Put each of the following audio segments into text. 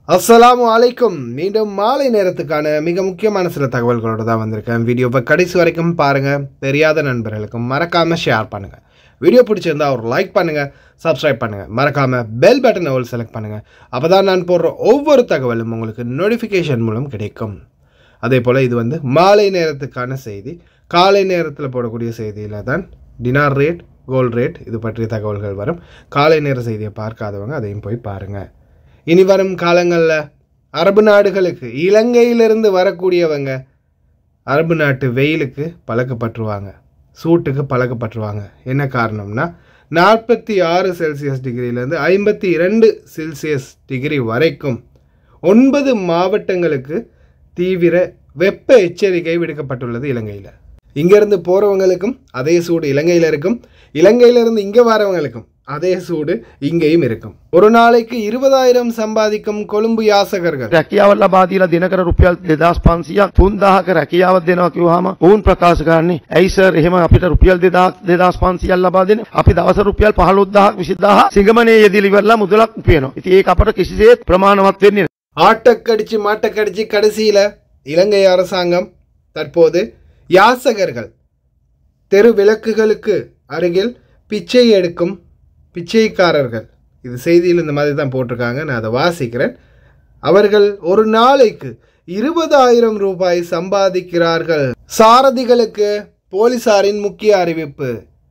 அஸ்ஸலாமு அலைக்கும் மீண்டும் மாலை நேரத்துக்கான மிக முக்கியமான சில தகவல்களோட தான் வந்திருக்கேன் வீடியோவை கடைசி வரைக்கும் பாருங்க தெரியாத நண்பர்களுக்கும் மறக்காம ஷேர் பண்ணுங்க வீடியோ பிடிச்சிருந்தா ஒரு லைக் பண்ணுங்க சப்ஸ்கிரைப் பண்ணுங்க மறக்காம பெல் பட்டனை ஒரு செலக்ட் பண்ணுங்க அப்பதான் நான் போடுற ஒவ்வொரு தகவலும் உங்களுக்கு நோட்டிஃபிகேஷன் மூலம் கிடைக்கும் அதே போல் இது வந்து மாலை நேரத்துக்கான செய்தி காலை நேரத்தில் போடக்கூடிய செய்தியில் தான் டினார் ரேட் கோல்ட் ரேட் இது பற்றிய தகவல்கள் வரும் காலை நேர செய்தியை பார்க்காதவங்க அதையும் போய் பாருங்கள் இனி வரும் காலங்களில் அரபு நாடுகளுக்கு இலங்கையிலிருந்து வரக்கூடியவங்க அரபு நாட்டு வெயிலுக்கு பழக்கப்பட்டுருவாங்க சூட்டுக்கு பழக்கப்பட்டுருவாங்க என்ன காரணம்னா நாற்பத்தி ஆறு செல்சியஸ் டிகிரியிலேருந்து ஐம்பத்தி இரண்டு செல்சியஸ் டிகிரி வரைக்கும் ஒன்பது மாவட்டங்களுக்கு தீவிர வெப்ப எச்சரிக்கை விடுக்கப்பட்டுள்ளது இலங்கையில் இங்கேருந்து போகிறவங்களுக்கும் அதே சூடு இலங்கையில் இருக்கும் இலங்கையிலிருந்து இங்கே வரவங்களுக்கும் அதே சூடு இங்கேயும் இருக்கும் ஒரு நாளைக்கு இருபதாயிரம் சம்பாதிக்கும் கொழும்பு யாசகர்கள் රැකියාව ලබා දීලා දිනකර රුපියල් 2500ක් 3000ක රැකියාවක් දෙනවා කිව්වහම ඔවුන් ප්‍රකාශ කරන්නේ ඇයි සර් එහෙම අපිට රුපියල් 2000 2500ක් ලබා දෙන්නේ අපි දවස රුපියල් 15000ක් 20000 සිඟමනේ යෙදিলি ඉවරලා මුදලක් උපයනවා ඉතින් ඒක අපට කිසිසේත් ප්‍රමාණවත් වෙන්නේ නැහැ. ஆட்டக்கடிச்சு மாட்டக்கடிச்சு கடைசியில் இலங்கை அரசாங்கம் தற்போது யாசகர்கள் தெரு விளக்குகளுக்கு அருகில் பிச்சை எடுக்கும் பிச்சைக்காரர்கள் இது செய்தியில் இந்த மாதிரி தான் போட்டிருக்காங்க நான் அதை வாசிக்கிறேன் அவர்கள் ஒரு நாளைக்கு இருபதாயிரம் ரூபாய் சம்பாதிக்கிறார்கள் சாரதிகளுக்கு போலீசாரின் முக்கிய அறிவிப்பு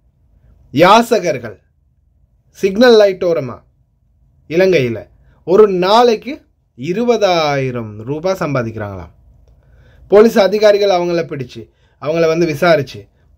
யாசகர்கள் சிக்னல் லைட் ஓரமா இலங்கையில் ஒரு நாளைக்கு இருபதாயிரம் ரூபாய் சம்பாதிக்கிறாங்களாம் போலீஸ் அதிகாரிகள் அவங்கள பிடிச்சு அவங்கள வந்து விசாரிச்சு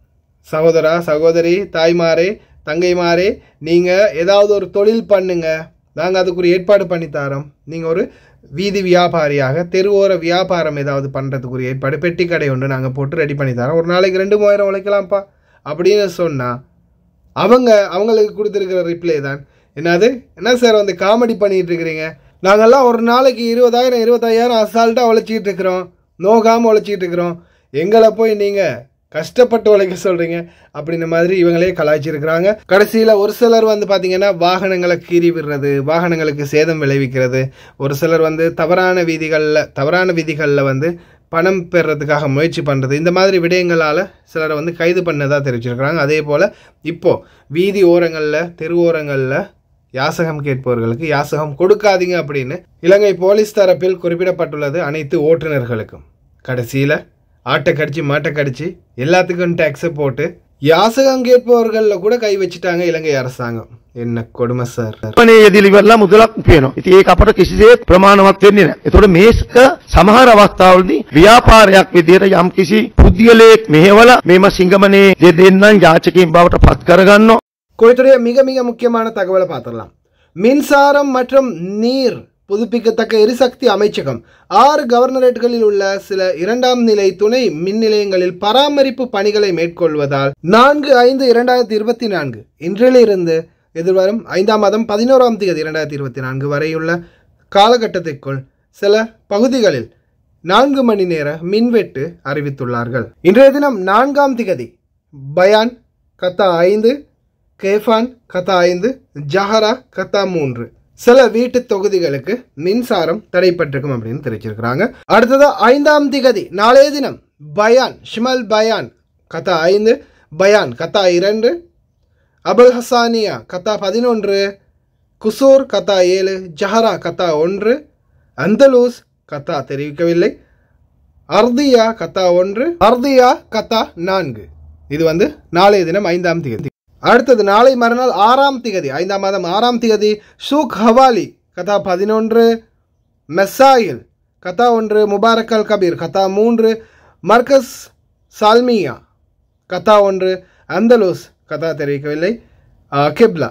சகோதரா சகோதரி தாய்மாரே தங்கைமாரே நீங்கள் ஏதாவது ஒரு தொழில் பண்ணுங்க நாங்கள் அதுக்கு ஒரு ஏற்பாடு பண்ணி தரோம் நீங்கள் ஒரு வீதி வியாபாரியாக தெருவோர வியாபாரம் ஏதாவது பண்ணுறதுக்கு ஒரு ஏற்பாடு பெட்டி கடை ஒன்று நாங்கள் போட்டு ரெடி பண்ணி தரோம் ஒரு நாளைக்கு ரெண்டு மூவாயிரம் உழைக்கலாம்ப்பா அப்படின்னு சொன்னால் அவங்க அவங்களுக்கு கொடுத்துருக்கிற ரிப்ளை தான் என்னது என்ன சார் வந்து காமெடி பண்ணிட்டு இருக்கிறீங்க நாங்கெல்லாம் ஒரு நாளைக்கு இருபதாயிரம் இருபத்தாயிரம் அசால்ட்டாக உழைச்சிட்டு இருக்கிறோம் நோகாமல் உழைச்சிட்டு இருக்கிறோம் எங்களை போய் நீங்கள் கஷ்டப்பட்டு உழைக்க சொல்கிறீங்க அப்படின்ற மாதிரி இவங்களே கலாய்ச்சிருக்கிறாங்க கடைசியில் ஒரு சிலர் வந்து பார்த்தீங்கன்னா வாகனங்களை கீறி விடுறது வாகனங்களுக்கு சேதம் விளைவிக்கிறது ஒரு சிலர் வந்து தவறான விதிகளில் தவறான விதிகளில் வந்து பணம் பெறுறதுக்காக முயற்சி பண்ணுறது இந்த மாதிரி விடயங்களால் சிலரை வந்து கைது பண்ணதாக தெரிவிச்சிருக்கிறாங்க அதே போல் இப்போது வீதி ஓரங்களில் தெரு ஓரங்களில் யாசகம் கேட்பவர்களுக்கு யாசகம் கொடுக்காதீங்க அப்படின்னு இலங்கை போலீஸ் தரப்பில் குறிப்பிடப்பட்டுள்ளது அனைத்து ஓட்டுநர்களுக்கும் கடைசியில் ஆட்டை கடிச்சு மாட்டை கடிச்சு எல்லாத்துக்கும் டேக்ஸை போட்டு யாசகம் கேட்பவர்களில் கூட கை வச்சுட்டாங்க இலங்கை அரசாங்கம் என்ன கொடுமை சார் සිඟමනේ යෙදিলি ඉවරලා මුදලක් උපයනවා ඉතින් ඒක අපට කිසිසේත් ප්‍රමාණවත් වෙන්නේ නැහැ. ඒතකොට මේක සමහර අවස්ථාවලදී ව්‍යාපාරයක් විදිහට යම් කිසි පුද්ගලයෙක් මෙහෙवला මේම සිඟමනේ දෙන්නම් යාචකයන් බවට පත් කරගන්නවා கோயத்துடைய மிக மிக முக்கியமான தகவலை பார்த்துடலாம் மின்சாரம் மற்றும் நீர் புதுப்பிக்கத்தக்க எரிசக்தி அமைச்சகம் ஆறு கவர்னரேட்டுகளில் உள்ள சில இரண்டாம் நிலை துணை மின் நிலையங்களில் பராமரிப்பு பணிகளை மேற்கொள்வதால் நான்கு ஐந்து இரண்டாயிரத்தி இருபத்தி நான்கு இன்றிலிருந்து எதிர்வரும் ஐந்தாம் மாதம் பதினோராம் தேதி இரண்டாயிரத்தி இருபத்தி நான்கு வரையுள்ள காலகட்டத்திற்குள் சில பகுதிகளில் நான்கு மணி நேர மின்வெட்டு அறிவித்துள்ளார்கள் இன்றைய தினம் நான்காம் திகதி பயான் கத்தா ஐந்து கேஃபான் கத்தா ஐந்து ஜஹரா கத்தா மூன்று சில வீட்டு தொகுதிகளுக்கு மின்சாரம் தடைப்பட்டிருக்கும் அப்படின்னு தெரிவிச்சிருக்கிறாங்க அடுத்தது ஐந்தாம் திகதி நாளைய தினம் பயான் ஷிமல் பயான் கத்தா ஐந்து பயான் கத்தா இரண்டு அபுல் ஹசானியா கத்தா பதினொன்று குசூர் கத்தா ஏழு ஜஹரா கத்தா ஒன்று அந்தலூஸ் கத்தா தெரிவிக்கவில்லை அர்தியா கத்தா ஒன்று அர்தியா கத்தா நான்கு இது வந்து நாளைய தினம் ஐந்தாம் திகதி அடுத்தது நாளை மறுநாள் ஆறாம் திகதி ஐந்தாம் மாதம் ஆறாம் திகதி ஷூக் ஹவாலி கதா பதினொன்று மெஸ்ஸாயில் கதா ஒன்று முபாரக் அல் கபீர் கதா மூன்று மர்கஸ் சால்மியா கதா ஒன்று அந்தலூஸ் கதா தெரிவிக்கவில்லை ஆ, கிப்லா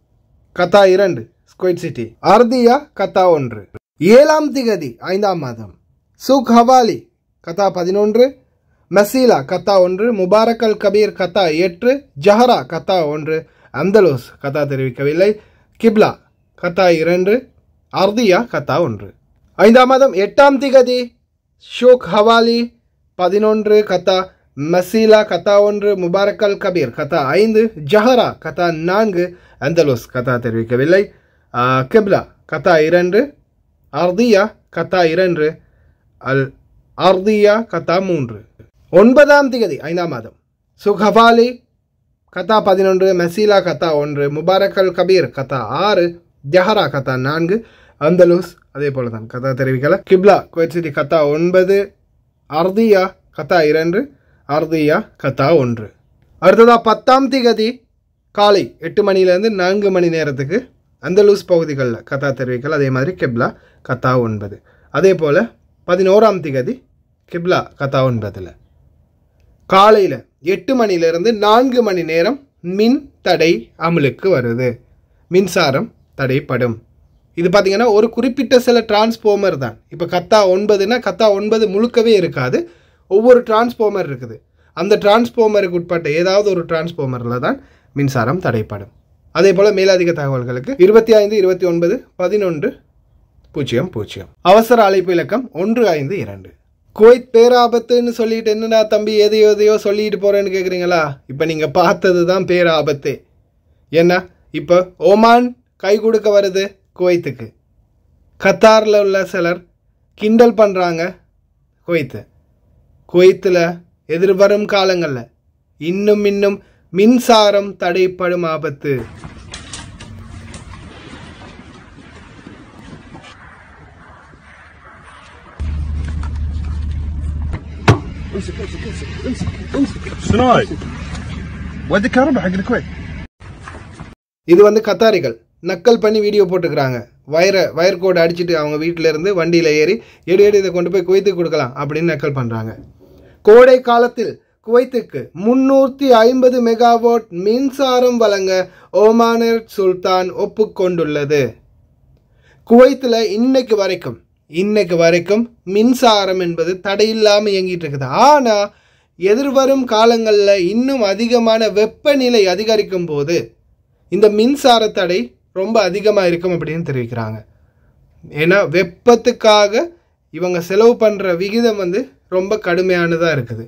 கதா இரண்டு ஸ்குவைட் சிட்டி அர்தியா கதா ஒன்று ஏழாம் திகதி ஐந்தாம் மாதம் சூக் ஹவாலி கதா பதினொன்று மசீலா கத்தா ஒன்று முபாரக் அல் கபீர் கத்தா எட்டு ஜஹரா கத்தா ஒன்று அந்தலூஸ் கத்தா தெரிவிக்கவில்லை கிப்லா கத்தா இரண்டு அர்தியா கத்தா ஒன்று ஐந்தாம் மாதம் எட்டாம் திகதி ஷோக் ஹவாலி பதினொன்று கத்தா மசீலா கத்தா ஒன்று முபாரக் அல் கபீர் கத்தா ஐந்து ஜஹரா கத்தா நான்கு அந்தலூஸ் கத்தா தெரிவிக்கவில்லை ஆ, கிப்லா கத்தா இரண்டு அர்தியா கத்தா இரண்டு அல் அர்தியா கத்தா மூன்று ஒன்பதாம் திகதி ஐந்தாம் மாதம் சுகபாலி கத்தா பதினொன்று மெசீலா கத்தா ஒன்று முபாரக் அல் கபீர் கத்தா ஆறு ஜஹரா கத்தா நான்கு அந்தலூஸ் அதே போல தான் கத்தா தெரிவிக்கல கிப்லா குவைத் சிட்டி கத்தா ஒன்பது அர்தியா கத்தா இரண்டு அர்தியா கத்தா ஒன்று அடுத்ததா பத்தாம் திகதி காலை எட்டு மணிலேருந்து நான்கு மணி நேரத்துக்கு அந்தலூஸ் பகுதிகளில் கத்தா தெரிவிக்கல் அதே மாதிரி கிப்லா கத்தா ஒன்பது அதே போல் பதினோராம் திகதி கிப்லா கத்தா ஒன்பதில் காலையில் எட்டு மணிலேருந்து நான்கு மணி நேரம் மின் தடை அமலுக்கு வருது மின்சாரம் தடைப்படும் இது பார்த்தீங்கன்னா ஒரு குறிப்பிட்ட சில டிரான்ஸ்ஃபார்மர் தான் இப்போ கத்தா ஒன்பதுன்னா கத்தா ஒன்பது முழுக்கவே இருக்காது ஒவ்வொரு டிரான்ஸ்ஃபார்மர் இருக்குது அந்த டிரான்ஸ்ஃபார்மருக்கு உட்பட்ட ஏதாவது ஒரு டிரான்ஸ்ஃபார்மரில் தான் மின்சாரம் தடைப்படும் அதே போல் மேலதிக தகவல்களுக்கு இருபத்தி ஐந்து இருபத்தி ஒன்பது பதினொன்று பூஜ்ஜியம் பூஜ்ஜியம் அவசர அழைப்பு இலக்கம் ஒன்று ஐந்து இரண்டு குவைத் பேராபத்துன்னு சொல்லிட்டு என்னடா தம்பி எதையோ எதையோ சொல்லிட்டு போறேன்னு கேட்குறீங்களா இப்போ நீங்கள் பார்த்தது தான் பேராபத்து என்ன இப்போ ஓமான் கை கொடுக்க வருது குவைத்துக்கு கத்தாரில் உள்ள சிலர் கிண்டல் பண்ணுறாங்க குவைத்து குவைத்தில் எதிர்வரும் காலங்களில் இன்னும் இன்னும் மின்சாரம் தடைப்படும் ஆபத்து شنو هاي؟ ودي كهرباء حق الكويت இது வந்து கத்தாரிகள் நக்கல் பண்ணி வீடியோ போட்டுக்கிறாங்க வயரை வயர் கோடு அடிச்சுட்டு அவங்க வீட்டில இருந்து வண்டியில் ஏறி எடு எடு இதை கொண்டு போய் குவைத்துக்கு கொடுக்கலாம் அப்படின்னு நக்கல் பண்ணுறாங்க கோடை காலத்தில் குவைத்துக்கு முன்னூற்றி ஐம்பது மெகாவாட் மின்சாரம் வழங்க ஓமானர் சுல்தான் ஒப்புக்கொண்டுள்ளது குவைத்தில் இன்னைக்கு வரைக்கும் இன்னைக்கு வரைக்கும் மின்சாரம் என்பது தடையில்லாமல் இயங்கிட்டு இருக்குது ஆனால் எதிர்வரும் காலங்களில் இன்னும் அதிகமான வெப்பநிலை அதிகரிக்கும் போது இந்த மின்சார தடை ரொம்ப அதிகமாக இருக்கும் அப்படின்னு தெரிவிக்கிறாங்க ஏன்னா வெப்பத்துக்காக இவங்க செலவு பண்ணுற விகிதம் வந்து ரொம்ப கடுமையானதாக இருக்குது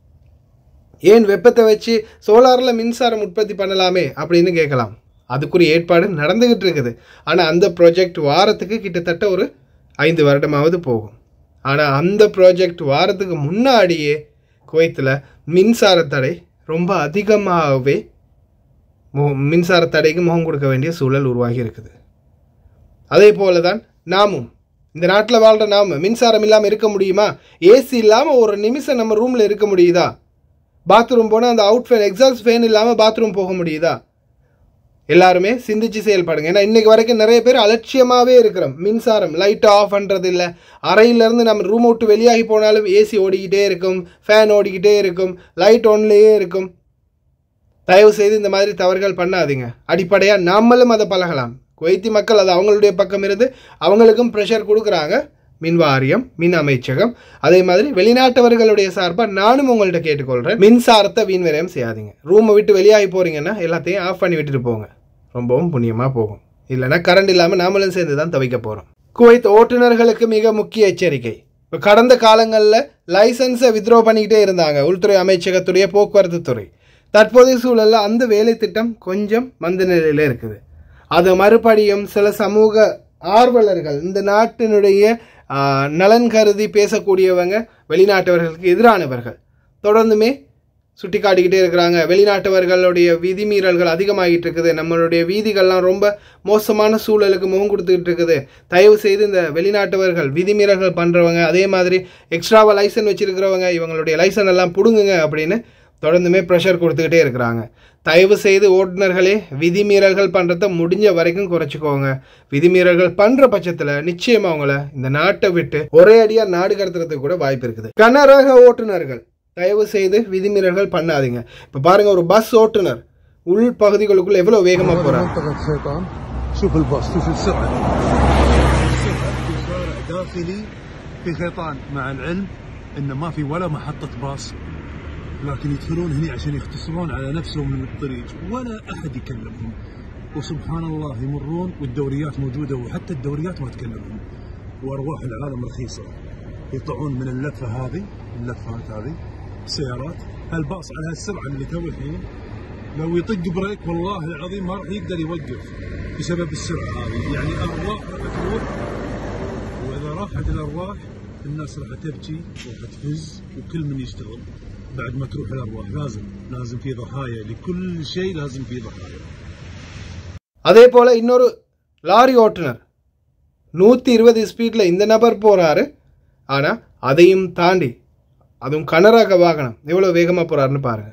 ஏன் வெப்பத்தை வச்சு சோலாரில் மின்சாரம் உற்பத்தி பண்ணலாமே அப்படின்னு கேட்கலாம் அதுக்குரிய ஏற்பாடு நடந்துக்கிட்டு இருக்குது ஆனால் அந்த ப்ராஜெக்ட் வாரத்துக்கு கிட்டத்தட்ட ஒரு ஐந்து வருடமாவது போகும் ஆனால் அந்த ப்ராஜெக்ட் வாரத்துக்கு முன்னாடியே குவைத்தில் மின்சார தடை ரொம்ப அதிகமாகவே மு- மின்சார தடைக்கு முகம் கொடுக்க வேண்டிய சூழல் உருவாகி இருக்குது அதே போல தான் நாமும் இந்த நாட்டில் வாழ்கிற நாம மின்சாரம் இல்லாமல் இருக்க முடியுமா ஏசி இல்லாமல் ஒரு நிமிஷம் நம்ம ரூமில் இருக்க முடியுதா பாத்ரூம் போனால் அந்த அவுட் ஃபேன் எக்ஸாஸ்ட் ஃபேன் இல்லாமல் பாத்ரூம் போக முடியுதா எல்லாருமே சிந்திச்சு செயல்படுங்க ஏன்னா இன்னைக்கு வரைக்கும் நிறைய பேர் அலட்சியமாகவே இருக்கிறோம் மின்சாரம் லைட்டை ஆஃப் பண்ணுறது இல்லை அறையிலேருந்து நம்ம ரூம் விட்டு வெளியாகி போனாலும் ஏசி ஓடிக்கிட்டே இருக்கும் ஃபேன் ஓடிக்கிட்டே இருக்கும் லைட் ஒன்லேயே இருக்கும் தயவு செய்து இந்த மாதிரி தவறுகள் பண்ணாதீங்க அடிப்படையாக நாமளும் அதை பழகலாம் குவைத்தி மக்கள் அது அவங்களுடைய பக்கம் இருந்து அவங்களுக்கும் ப்ரெஷர் கொடுக்குறாங்க மின் வாரியம் மின் அமைச்சகம் அதே மாதிரி வெளிநாட்டவர்களுடைய சார்பாக நானும் உங்கள்கிட்ட கேட்டுக்கொள்கிறேன் மின்சாரத்தை வீண் விரயம் செய்யாதீங்க ரூமை விட்டு வெளியாகி போகிறீங்கன்னா எல்லாத்தையும் ஆஃப் பண்ணி விட்டுட்டு போங்க ரொம்பவும் புண்ணியமாக போகும் இல்லைன்னா கரண்ட் இல்லாமல் நாமளும் சேர்ந்து தான் தவிக்க போகிறோம் குவைத் ஓட்டுநர்களுக்கு மிக முக்கிய எச்சரிக்கை இப்போ கடந்த காலங்களில் லைசன்ஸை வித்ரோ பண்ணிக்கிட்டே இருந்தாங்க உள்துறை அமைச்சகத்துடைய போக்குவரத்து துறை தற்போதைய சூழலில் அந்த வேலை திட்டம் கொஞ்சம் மந்த நிலையில் இருக்குது அது மறுபடியும் சில சமூக ஆர்வலர்கள் இந்த நாட்டினுடைய ஆ, நலன் கருதி பேசக்கூடியவங்க வெளிநாட்டவர்களுக்கு எதிரானவர்கள் தொடர்ந்துமே சுட்டி காட்டிக்கிட்டே இருக்கிறாங்க வெளிநாட்டவர்களுடைய விதிமீறல்கள் அதிகமாகிட்டு இருக்குது நம்மளுடைய வீதிகள்லாம் ரொம்ப மோசமான சூழலுக்கு முகம் கொடுத்துக்கிட்டு இருக்குது தயவு செய்து இந்த வெளிநாட்டவர்கள் விதிமீறல்கள் பண்ணுறவங்க அதே மாதிரி எக்ஸ்ட்ராவா லைசன் வச்சிருக்கிறவங்க இவங்களுடைய லைசன் எல்லாம் பிடுங்குங்க அப்படின்னு தொடர்ந்துமே ப்ரெஷர் கொடுத்துக்கிட்டே இருக்கிறாங்க தயவு செய்து ஓட்டுநர்களே விதிமீறல்கள் பண்ணுறத முடிஞ்ச வரைக்கும் குறைச்சிக்கோங்க விதிமீறல்கள் பண்ணுற பட்சத்தில் நிச்சயமாக அவங்கள இந்த நாட்டை விட்டு ஒரே அடியாக நாடு கடத்துறதுக்கு கூட வாய்ப்பு இருக்குது கனரக ஓட்டுநர்கள் தயவு செய்து விதிமீறல்கள் பண்ணாதீங்க இப்போ பாருங்க ஒரு பஸ் ஓட்டுநர் உள் பகுதிகளுக்குள்ள எவ்வளோ வேகமாக போகிறாங்க منطقة شيطان شوف الباص شوف السرعة السرعة في شارع داخلي في خيطان مع العلم انه ما في ولا محطة باص لكن يدخلون هنا عشان يختصرون على نفسهم من الطريق ولا احد يكلمهم وسبحان الله يمرون والدوريات موجودة وحتى الدوريات ما تكلمهم وارواح العالم رخيصة يطلعون من اللفة هذه اللفات هذه سيارات هالباص على هالسرعة اللي تو الحين لو يطق بريك والله العظيم ما راح يقدر يوقف بسبب السرعه هذه يعني ارواح راح تروح راحت الارواح الناس راح تبكي وحتهز وكل من يشتغل بعد ما تروح الارواح لازم لازم في ضحايا لكل شيء لازم في ضحايا அதே போல் இன்னொரு லாரி ஓட்டுநர் நூற்றி இருபது ஸ்பீடில் இந்த நபர் போகிறாரு ஆனால் அதையும் தாண்டி அதுவும் கனரக வாகனம் எவ்வளோ வேகமாக போகிறாருன்னு பாருங்கள்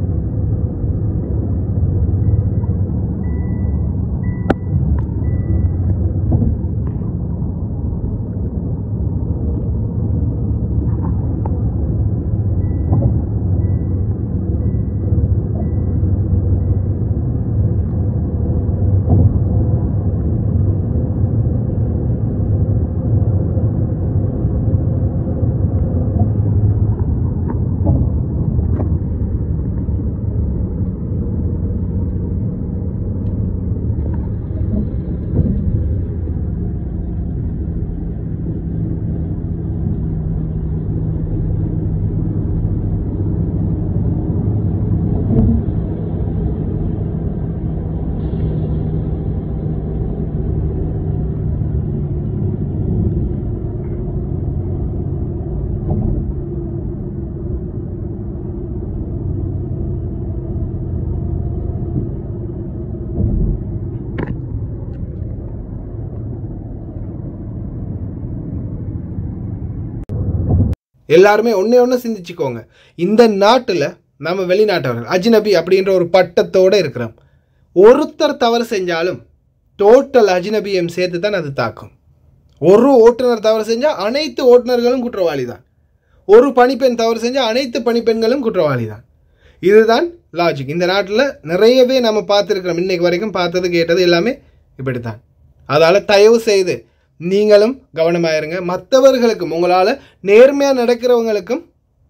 எல்லாருமே ஒன்றே ஒன்று சிந்திச்சுக்கோங்க இந்த நாட்டில் நம்ம வெளிநாட்டவர்கள் அஜ்னபி அப்படின்ற ஒரு பட்டத்தோடு இருக்கிறோம் ஒருத்தர் தவறு செஞ்சாலும் டோட்டல் அஜ்னபியம் சேர்த்து தான் அது தாக்கும் ஒரு ஓட்டுநர் தவறு செஞ்சால் அனைத்து ஓட்டுநர்களும் குற்றவாளி தான் ஒரு பணிப்பெண் தவறு செஞ்சால் அனைத்து பணிப்பெண்களும் குற்றவாளி தான் இதுதான் லாஜிக் இந்த நாட்டில் நிறையவே நம்ம பார்த்துருக்கிறோம் இன்னைக்கு வரைக்கும் பார்த்தது கேட்டது எல்லாமே இப்படித்தான் அதால் தயவு செய்து நீங்களும் கவனமாயிருங்க மற்றவர்களுக்கும் உங்களால் நேர்மையாக நடக்கிறவங்களுக்கும்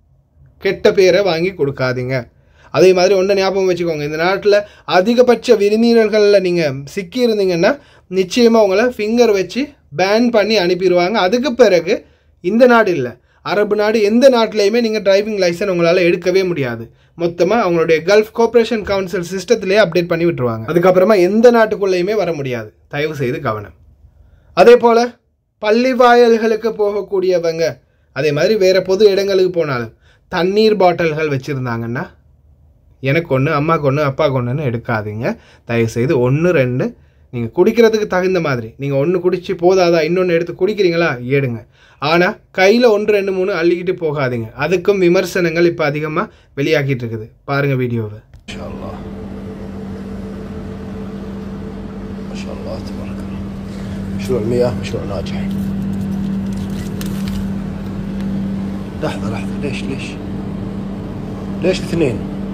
கெட்ட பேரை வாங்கி கொடுக்காதீங்க அதே மாதிரி ஒன்றை ஞாபகம் வச்சுக்கோங்க இந்த நாட்டில் அதிகபட்ச விதிமீறல்களில் நீங்கள் சிக்கி இருந்தீங்கன்னா நிச்சயமாக உங்களை ஃபிங்கர் வச்சு பேன் பண்ணி அனுப்பிடுவாங்க அதுக்கு பிறகு இந்த நாடு இல்லை அரபு நாடு எந்த நாட்டிலையுமே நீங்கள் டிரைவிங் லைசன்ஸ் உங்களால் எடுக்கவே முடியாது மொத்தமாக அவங்களுடைய கல்ஃப் கோஆப்ரேஷன் கவுன்சில் சிஸ்டத்திலேயே அப்டேட் பண்ணி விட்டுருவாங்க அதுக்கப்புறமா எந்த நாட்டுக்குள்ளேயுமே வர முடியாது தயவு செய்து கவனம் அதே போல் பள்ளி வாயல்களுக்கு போகக்கூடியவங்க அதே மாதிரி வேறு பொது இடங்களுக்கு போனாலும் தண்ணீர் பாட்டில்கள் வச்சுருந்தாங்கன்னா எனக்கு ஒன்று அம்மாவுக்கு ஒன்று அப்பாவுக்கு ஒன்றுன்னு எடுக்காதீங்க தயவுசெய்து ஒன்று ரெண்டு நீங்கள் குடிக்கிறதுக்கு தகுந்த மாதிரி நீங்கள் ஒன்று குடிச்சு போதாதா இன்னொன்று எடுத்து குடிக்கிறீங்களா எடுங்க ஆனால் கையில் ஒன்று ரெண்டு மூணு அள்ளிக்கிட்டு போகாதீங்க அதுக்கும் விமர்சனங்கள் இப்போ அதிகமாக வெளியாகிட்டு இருக்குது பாருங்கள் வீடியோவை ما شاء الله ما شاء الله تبارك الله مشروع مياه مشروع ناجح لحظة لحظة ليش ليش ليش اثنين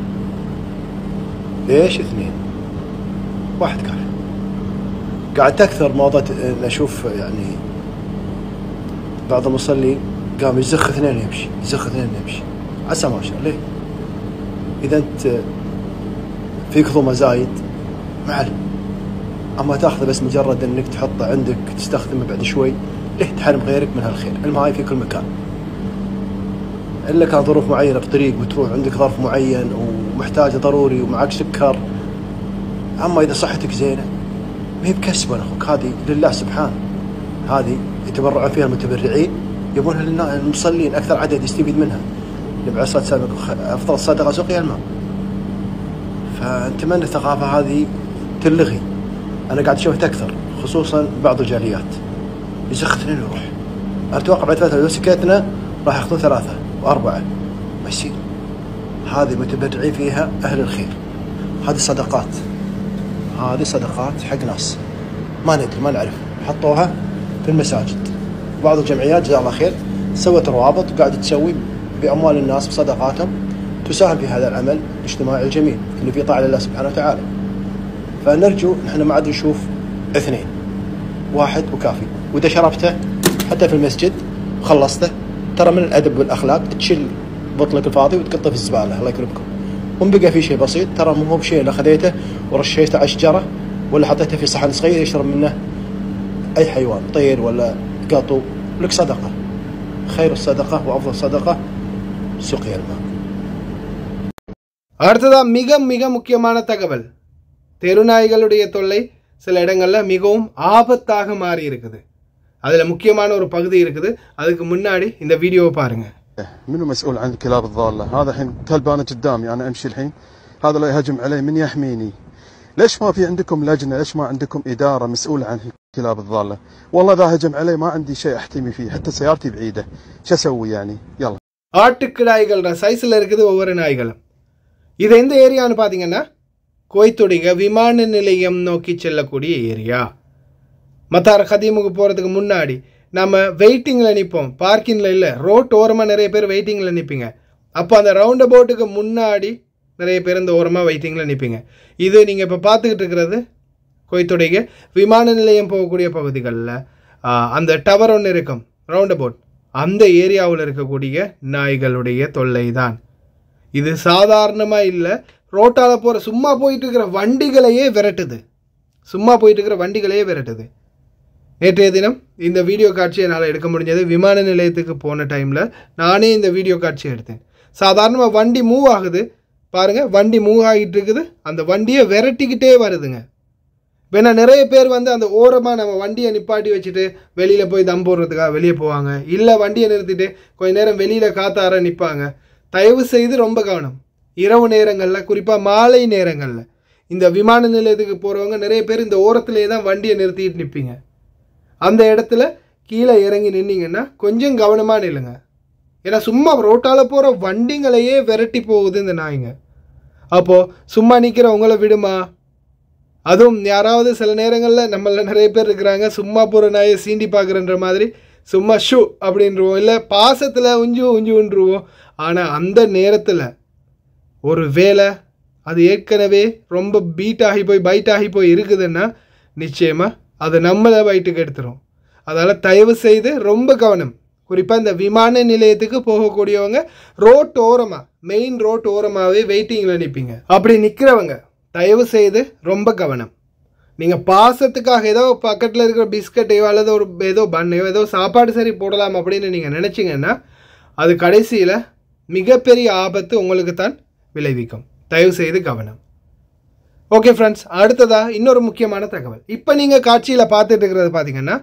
ليش اثنين واحد كافي قاعد تكثر موضة ان اشوف يعني بعض المصلين قام يزخ اثنين يمشي يزخ اثنين يمشي عسى ما شاء ليه اذا انت فيك ظلمه زايد معلم اما تاخذه بس مجرد انك تحطه عندك تستخدمه بعد شوي ليه تحرم غيرك من هالخير الماي في كل مكان الا كان ظروف معينه بطريق بتروح عندك ظرف معين ومحتاج ضروري ومعك سكر اما اذا صحتك زينه ما هي بكسبه اخوك هذه لله سبحانه هذه يتبرعون فيها المتبرعين يبونها للنا- للمصلين اكثر عدد يستفيد منها النبي عليه الصلاه والسلام يقول خ- افضل الصدقه سقيا الماء فنتمنى الثقافه هذه تلغي انا قاعد اشوفها تكثر خصوصا بعض الجاليات يزخ اثنين ويروح اتوقع بعد فتره لو سكتنا راح ياخذون ثلاثه واربعه ما يصير هذه متبرعين فيها اهل الخير هذه صدقات هذه صدقات حق ناس ما ندري ما نعرف حطوها في المساجد بعض الجمعيات جزاها الله خير سوت روابط وقاعدة تسوي بأموال الناس بصدقاتهم تساهم في هذا العمل الاجتماعي الجميل اللي فيه طاعة لله سبحانه وتعالى فنرجو نحن ما عاد نشوف اثنين واحد وكافي واذا شربته حتى في المسجد خلصته ترى من الادب والاخلاق تشيل بطلك الفاضي وتقطه في الزباله الله يكرمكم وان بقى في شيء بسيط ترى مو هو بشيء اللي خذيته ورشيته على شجره ولا حطيته في صحن صغير يشرب منه اي حيوان طير ولا قطو لك صدقه خير الصدقه وافضل الصدقه سقيا الماء அடுத்ததா மிக மிக முக்கியமான தகவல் தெருநாய்களுடைய தொல்லை சில இடங்களில் மிகவும் ஆபத்தாக மாறி இருக்குது அதில் முக்கியமான ஒரு பகுதி இருக்குது அதுக்கு முன்னாடி இந்த வீடியோவை பாருங்கள் منو مسؤول عن الكلاب الضالة؟ هذا الحين كلب انا قدامي انا امشي الحين هذا لا يهجم علي من يحميني؟ ليش ما في عندكم لجنة؟ ليش ما عندكم إدارة مسؤولة عن الكلاب الضالة؟ والله إذا هجم علي ما عندي شيء أحتمي فيه حتى سيارتي بعيدة، شو أسوي يعني؟ يلا ஆட்டுக்கிடாய்கள் சைஸில் இருக்குது ஒவ்வொரு நாய்களும் இது எந்த ஏரியான்னு பார்த்தீங்கன்னா கோய்த்துடிக விமான நிலையம் நோக்கி செல்லக்கூடிய ஏரியா மத்தார் கதீமுக்கு போகிறதுக்கு முன்னாடி நம்ம வெயிட்டிங்கில் நிற்போம் பார்க்கிங்கில் இல்லை ரோட் ஓரமாக நிறைய பேர் வெயிட்டிங்கில் நிற்பீங்க அப்போ அந்த ரவுண்ட் அபவுட்டுக்கு முன்னாடி நிறைய பேர் இந்த ஓரமாக வெயிட்டிங்கில் நிற்பீங்க இது நீங்கள் இப்போ பார்த்துக்கிட்டு இருக்கிறது கோய்த்துடைக விமான நிலையம் போகக்கூடிய பகுதிகளில் அந்த டவர் ஒன்று இருக்கும் ரவுண்ட் அபவுட் அந்த ஏரியாவில் இருக்கக்கூடிய நாய்களுடைய தொல்லை தான் இது சாதாரணமாக இல்லை ரோட்டால் போகிற சும்மா போயிட்டு இருக்கிற வண்டிகளையே விரட்டுது சும்மா போயிட்டு இருக்கிற வண்டிகளையே விரட்டுது நேற்றைய தினம் இந்த வீடியோ காட்சி என்னால் எடுக்க முடிஞ்சது விமான நிலையத்துக்கு போன டைமில் நானே இந்த வீடியோ காட்சி எடுத்தேன் சாதாரணமாக வண்டி மூவ் ஆகுது பாருங்கள் வண்டி மூவ் ஆகிட்டு இருக்குது அந்த வண்டியை விரட்டிக்கிட்டே வருதுங்க வேணா நிறைய பேர் வந்து அந்த ஓரமாக நம்ம வண்டியை நிப்பாட்டி வச்சுட்டு வெளியில் போய் தம் போடுறதுக்காக வெளியே போவாங்க இல்லை வண்டியை நிறுத்திட்டு கொஞ்ச நேரம் வெளியில் காத்தார நிற்பாங்க தயவு செய்து ரொம்ப கவனம் இரவு நேரங்களில் குறிப்பாக மாலை நேரங்களில் இந்த விமான நிலையத்துக்கு போகிறவங்க நிறைய பேர் இந்த ஓரத்துலேயே தான் வண்டியை நிறுத்திட்டு நிற்பீங்க அந்த இடத்துல கீழே இறங்கி நின்னீங்கன்னா கொஞ்சம் கவனமாக நில்லுங்க ஏன்னா சும்மா ரோட்டால் போகிற வண்டிங்களையே விரட்டி போகுது இந்த நாய்ங்க அப்போது சும்மா நிற்கிற உங்களை விடுமா அதுவும் யாராவது சில நேரங்களில் நம்மள நிறைய பேர் இருக்கிறாங்க சும்மா போகிற நாயை சீண்டி பார்க்குறன்ற மாதிரி சும்மா ஷூ அப்படின்றவோம் இல்லை பாசத்தில் உஞ்சு உஞ்சுன்றுவோம் ஆனால் அந்த நேரத்தில் ஒரு வேலை அது ஏற்கனவே ரொம்ப பீட் ஆகி போய் பைட் ஆகி போய் இருக்குதுன்னா நிச்சயமாக அது நம்மளை பைட்டுக்கு எடுத்துரும் அதனால் தயவு செய்து ரொம்ப கவனம் குறிப்பாக இந்த விமான நிலையத்துக்கு போகக்கூடியவங்க ரோட் ஓரமாக மெயின் ரோட் ஓரமாகவே வெயிட்டிங்கில் நிற்பீங்க அப்படி நிற்கிறவங்க தயவு செய்து ரொம்ப கவனம் நீங்கள் பாசத்துக்காக ஏதோ பக்கத்தில் இருக்கிற பிஸ்கட்டையோ அல்லது ஒரு ஏதோ பண்ணையோ ஏதோ சாப்பாடு சரி போடலாம் அப்படின்னு நீங்கள் நினச்சிங்கன்னா அது கடைசியில் மிகப்பெரிய ஆபத்து உங்களுக்கு தான் விளைவிக்கும் தயவு செய்து கவனம் ஓகே ஃப்ரெண்ட்ஸ் அடுத்ததாக இன்னொரு முக்கியமான தகவல் இப்போ நீங்கள் காட்சியில் பார்த்துட்டு இருக்கிறது பார்த்தீங்கன்னா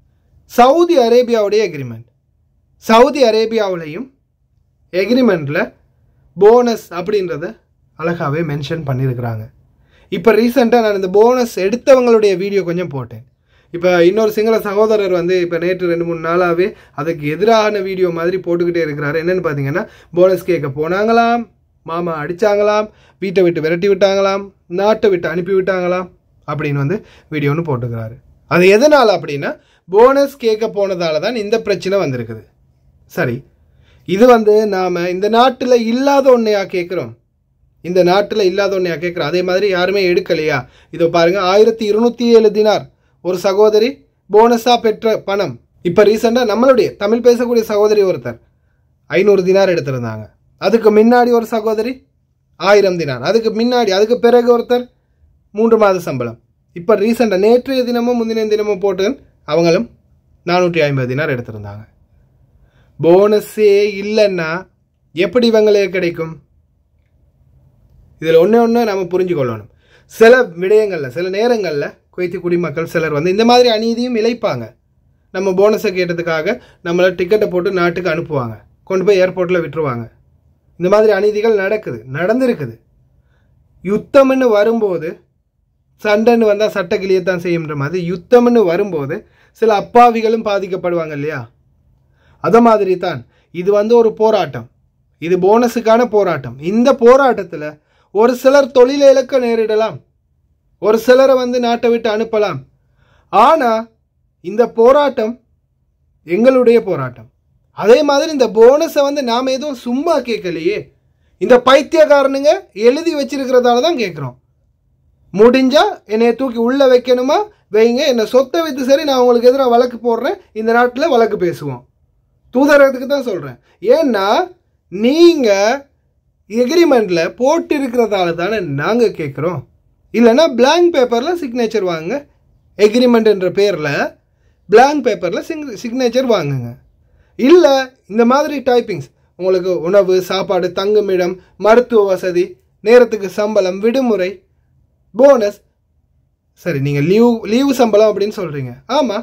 சவுதி அரேபியாவுடைய எக்ரிமெண்ட் சவுதி அரேபியாவுலேயும் எக்ரிமெண்ட்டில் போனஸ் அப்படின்றத அழகாகவே மென்ஷன் பண்ணியிருக்கிறாங்க இப்போ ரீசெண்டாக நான் இந்த போனஸ் எடுத்தவங்களுடைய வீடியோ கொஞ்சம் போட்டேன் இப்போ இன்னொரு சிங்கள சகோதரர் வந்து இப்போ நேற்று ரெண்டு மூணு நாளாகவே அதுக்கு எதிரான வீடியோ மாதிரி போட்டுக்கிட்டே இருக்கிறாரு என்னென்னு பார்த்தீங்கன்னா போனஸ் கேட்க போனாங்களாம் மாமா அடித்தாங்களாம் வீட்டை விட்டு விரட்டி விட்டாங்களாம் நாட்டை விட்டு அனுப்பி விட்டாங்களாம் அப்படின்னு வந்து வீடியோன்னு போட்டுக்கிறாரு அது எதனால் அப்படின்னா போனஸ் கேட்க போனதால தான் இந்த பிரச்சனை வந்திருக்குது சரி இது வந்து நாம் இந்த நாட்டில் இல்லாத ஒன்றையா கேட்குறோம் இந்த நாட்டில் இல்லாத ஒன்றையா கேட்குறோம் அதே மாதிரி யாருமே எடுக்கலையா இதோ பாருங்கள் ஆயிரத்தி இருநூத்தி ஏழு தினார் ஒரு சகோதரி போனஸாக பெற்ற பணம் இப்போ ரீசெண்டாக நம்மளுடைய தமிழ் பேசக்கூடிய சகோதரி ஒருத்தர் ஐநூறு தினார் எடுத்திருந்தாங்க அதுக்கு முன்னாடி ஒரு சகோதரி ஆயிரம் தினார் அதுக்கு முன்னாடி அதுக்கு பிறகு ஒருத்தர் மூன்று மாத சம்பளம் இப்போ ரீசெண்டாக நேற்றைய தினமும் முந்தின தினமும் போட்டு அவங்களும் நானூற்றி ஐம்பது தினார் எடுத்திருந்தாங்க போனஸே இல்லைன்னா எப்படி இவங்களுக்கு கிடைக்கும் இதில் ஒன்று ஒன்று நம்ம புரிஞ்சு கொள்ளணும் சில விடயங்களில் சில நேரங்களில் குவைத்து குடிமக்கள் சிலர் வந்து இந்த மாதிரி அநீதியும் இழைப்பாங்க நம்ம போனஸை கேட்டதுக்காக நம்மளை டிக்கெட்டை போட்டு நாட்டுக்கு அனுப்புவாங்க கொண்டு போய் ஏர்போர்ட்டில் விட்டுருவாங்க இந்த மாதிரி அநீதிகள் நடக்குது நடந்திருக்குது யுத்தம்னு வரும்போது சண்டைன்னு வந்தால் சட்ட கிளியத்தான் செய்யுன்ற மாதிரி யுத்தம்னு வரும்போது சில அப்பாவிகளும் பாதிக்கப்படுவாங்க இல்லையா அதை மாதிரி தான் இது வந்து ஒரு போராட்டம் இது போனஸுக்கான போராட்டம் இந்த போராட்டத்தில் ஒரு சிலர் தொழிலை இழக்க நேரிடலாம் ஒரு சிலரை வந்து நாட்டை விட்டு அனுப்பலாம் ஆனால் இந்த போராட்டம் எங்களுடைய போராட்டம் அதே மாதிரி இந்த போனஸை வந்து நாம் எதுவும் சும்மா கேட்கலையே இந்த பைத்தியக்காரனுங்க எழுதி வச்சிருக்கிறதால தான் கேட்குறோம் முடிஞ்சா என்னை தூக்கி உள்ளே வைக்கணுமா வைங்க என்னை சொத்தை வித்து சரி நான் உங்களுக்கு எதிராக வழக்கு போடுறேன் இந்த நாட்டில் வழக்கு பேசுவோம் தூதரகத்துக்கு தான் சொல்கிறேன் ஏன்னா நீங்கள் எக்ரிமெண்ட்டில் போட்டு இருக்கிறதால தானே நாங்கள் கேட்குறோம் இல்லைன்னா பிளாங்க் பேப்பரில் சிக்னேச்சர் வாங்குங்க எக்ரிமெண்ட்ன்ற பேரில் பிளாங்க் பேப்பரில் சிங் சிக்னேச்சர் வாங்குங்க இல்லை இந்த மாதிரி டைப்பிங்ஸ் உங்களுக்கு உணவு சாப்பாடு தங்குமிடம் மருத்துவ வசதி நேரத்துக்கு சம்பளம் விடுமுறை போனஸ் சரி நீங்கள் லீவ் லீவு சம்பளம் அப்படின்னு சொல்கிறீங்க ஆமாம்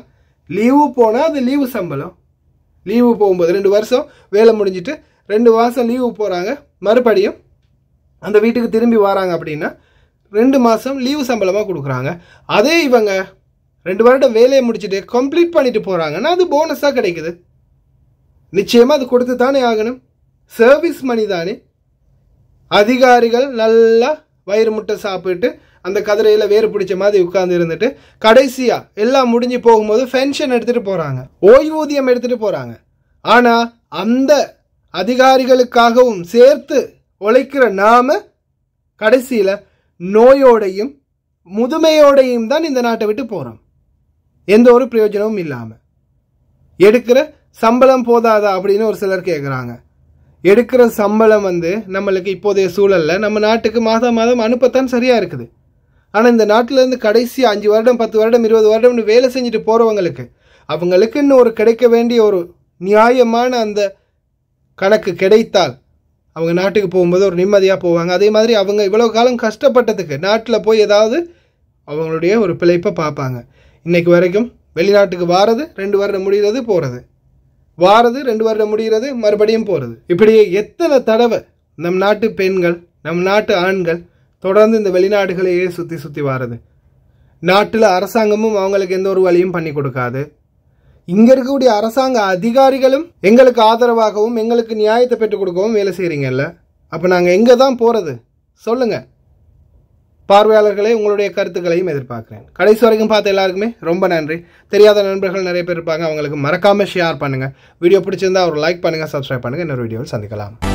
லீவு போனால் அது லீவு சம்பளம் லீவு போகும்போது ரெண்டு வருஷம் வேலை முடிஞ்சிட்டு ரெண்டு மாதம் லீவு போகிறாங்க மறுபடியும் அந்த வீட்டுக்கு திரும்பி வராங்க அப்படின்னா ரெண்டு மாதம் லீவு சம்பளமாக கொடுக்குறாங்க அதே இவங்க ரெண்டு வருடம் வேலையை முடிச்சுட்டு கம்ப்ளீட் பண்ணிட்டு போகிறாங்கன்னா அது போனஸாக கிடைக்குது நிச்சயமாக அது கொடுத்து தானே ஆகணும் சர்வீஸ் மணி தானே அதிகாரிகள் நல்லா வயிறு முட்டை சாப்பிட்டு அந்த கதிரையில் வேறு பிடிச்ச மாதிரி உட்கார்ந்து இருந்துட்டு கடைசியாக எல்லாம் முடிஞ்சு போகும்போது பென்ஷன் எடுத்துகிட்டு போகிறாங்க ஓய்வூதியம் எடுத்துகிட்டு போகிறாங்க ஆனால் அந்த அதிகாரிகளுக்காகவும் சேர்த்து உழைக்கிற நாம கடைசியில் நோயோடையும் முதுமையோடையும் தான் இந்த நாட்டை விட்டு போகிறோம் எந்த ஒரு பிரயோஜனமும் இல்லாமல் எடுக்கிற சம்பளம் போதாதா அப்படின்னு ஒரு சிலர் கேட்குறாங்க எடுக்கிற சம்பளம் வந்து நம்மளுக்கு இப்போதைய சூழலில் நம்ம நாட்டுக்கு மாதம் மாதம் அனுப்பத்தான் சரியாக இருக்குது ஆனால் இந்த நாட்டிலேருந்து கடைசி அஞ்சு வருடம் பத்து வருடம் இருபது வருடம்னு வேலை செஞ்சுட்டு போகிறவங்களுக்கு அவங்களுக்கு இன்னும் ஒரு கிடைக்க வேண்டிய ஒரு நியாயமான அந்த கணக்கு கிடைத்தால் அவங்க நாட்டுக்கு போகும்போது ஒரு நிம்மதியாக போவாங்க அதே மாதிரி அவங்க இவ்வளோ காலம் கஷ்டப்பட்டதுக்கு நாட்டில் போய் ஏதாவது அவங்களுடைய ஒரு பிழைப்பை பார்ப்பாங்க இன்னைக்கு வரைக்கும் வெளிநாட்டுக்கு வாரது ரெண்டு வருடம் முடிகிறது போகிறது வாரது ரெண்டு வருடம் முடிகிறது மறுபடியும் போகிறது இப்படியே எத்தனை தடவை நம் நாட்டு பெண்கள் நம் நாட்டு ஆண்கள் தொடர்ந்து இந்த வெளிநாடுகளையே சுற்றி சுற்றி வாரது நாட்டில் அரசாங்கமும் அவங்களுக்கு எந்த ஒரு வழியும் பண்ணி கொடுக்காது இங்கே இருக்கக்கூடிய அரசாங்க அதிகாரிகளும் எங்களுக்கு ஆதரவாகவும் எங்களுக்கு நியாயத்தை பெற்றுக் கொடுக்கவும் வேலை செய்கிறீங்கல்ல அப்போ நாங்கள் எங்கே தான் போகிறது சொல்லுங்கள் பார்வையாளர்களே உங்களுடைய கருத்துக்களையும் எதிர்பார்க்குறேன் கடைசி வரைக்கும் பார்த்த எல்லாருக்குமே ரொம்ப நன்றி தெரியாத நண்பர்கள் நிறைய பேர் இருப்பாங்க அவங்களுக்கு மறக்காமல் ஷேர் பண்ணுங்கள் வீடியோ பிடிச்சிருந்தா ஒரு லைக் பண்ணுங்கள் சப்ஸ்கிரைப் பண்ணுங்கள் இன்னொரு வீடியோவில் சந்திக்கலாம்